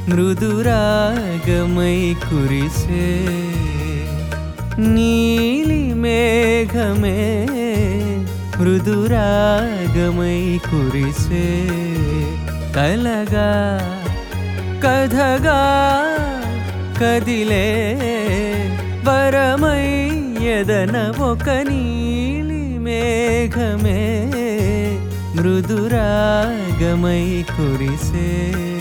మృదురాగమై కురిసే నీలి మేఘమే మృదురాగమై కురిసే కలగా కథగా కదిలే వరమై ఎదన ఒక నీలి మేఘమే మృదురాగమై కురిసే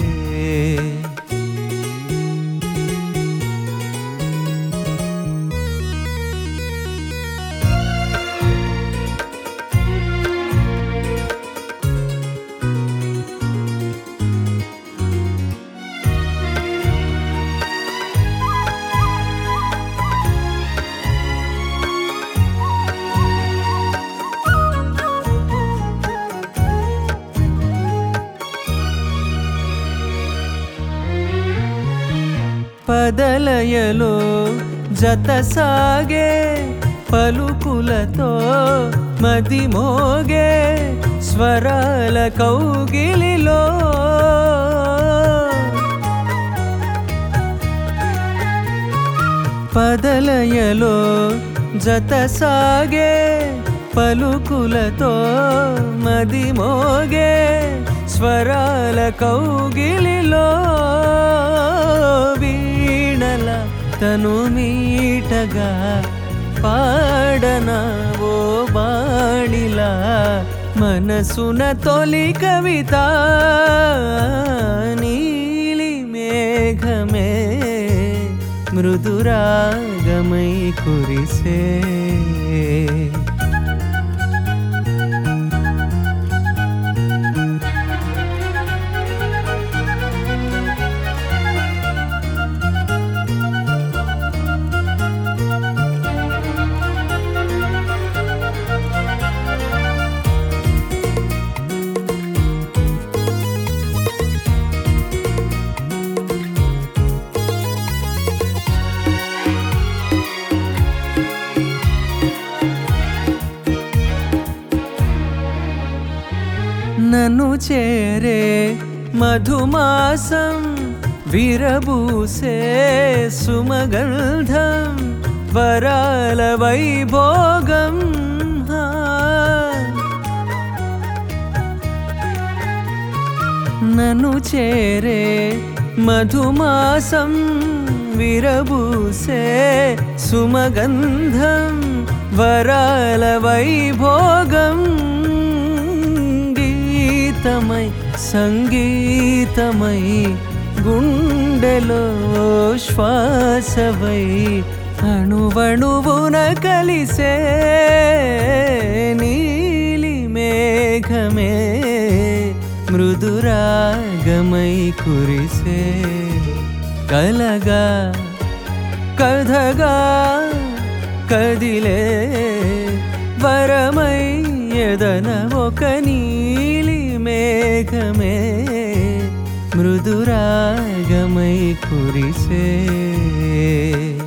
పదలయలో జత సాగే పలుకులతో మది మోగే స్వరాల కౌగిలిలో పదలయలో జత సాగే పలుకులతో మది మోగే స్వరాల కౌగిలిలో వీణల తను మీటగా పాడన ఓ బాణిలా మనసున తొలి కవిత నీలి మేఘమే మృదురాగమై కురిసే నన్ను చేరే మధుమాసం విరబూసే సుమగంధం వరాల వైభోగం హా. నన్ను చేరే మధుమాసం విరబూసే సుమగంధం వరాల వైభోగం గీతమై సంగీతమై గుండెలో శ్వాసవై అణువణువున కలిసే నీలి మేఘమే మృదురాగమై కురిసే కలగా కథగా కదిలే వరమై ఎదన ఒక నీలి మేఘమే మృదురాగమై కురిసే